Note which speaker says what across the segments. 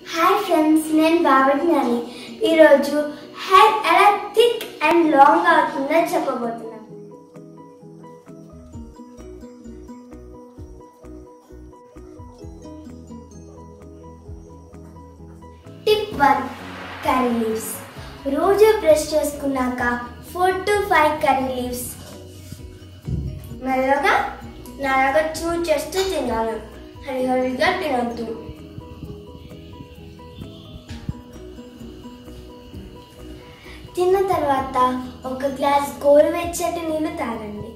Speaker 1: hi friends నేను బాబట్నాని ఈరోజు hair ఎలా థిక్ అండ్ లాంగ్ అవుతుందో చెప్పబోతున్నాను టిప్ వన్ కర్రీ లీవ్స్ రోజు బ్రష్ చేసుకున్నాక four to five curry leaves మెల్లగా నల్లగా చూ చేస్తూ తినాలి హరిహరిగా తినొద్దు తిన్న తర్వాత ఒక గ్లాస్ గోరువెచ్చటి నీళ్లు తాగండి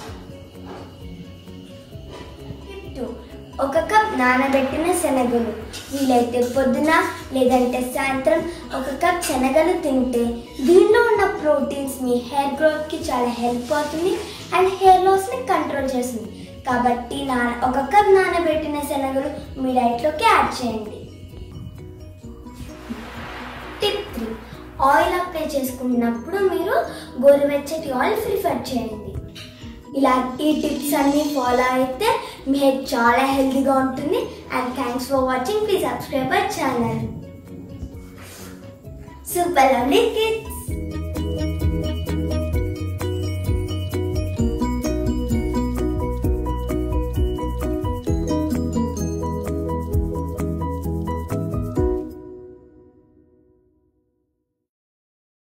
Speaker 1: టిప్ టూ ఒక కప్ నానబెట్టిన శనగలు వీలైతే పొద్దున లేదంటే సాయంత్రం ఒక కప్ శనగలు తింటే దీనిలో ఉన్న ప్రోటీన్స్ మీ హెయిర్ గ్రోత్కి చాలా హెల్ప్ అవుతుంది అండ్ హెయిర్ లాస్ని కంట్రోల్ చేస్తుంది కాబట్టి నా ఒక కప్ నానబెట్టిన శనగలు మీ డైట్లోకి యాడ్ చేయండి టిప్ త్రీ ఆయిల్ అప్లై చేసుకున్నప్పుడు మీరు గోరువెచ్చటి ఆయిల్ ప్రిఫర్ చేయండి ఇలా ఈ టిప్స్ అన్ని ఫాలో అయితే మీ హెయిర్ చాలా హెల్తీగా ఉంటుంది and thanks for watching please subscribe our channel super lovely kids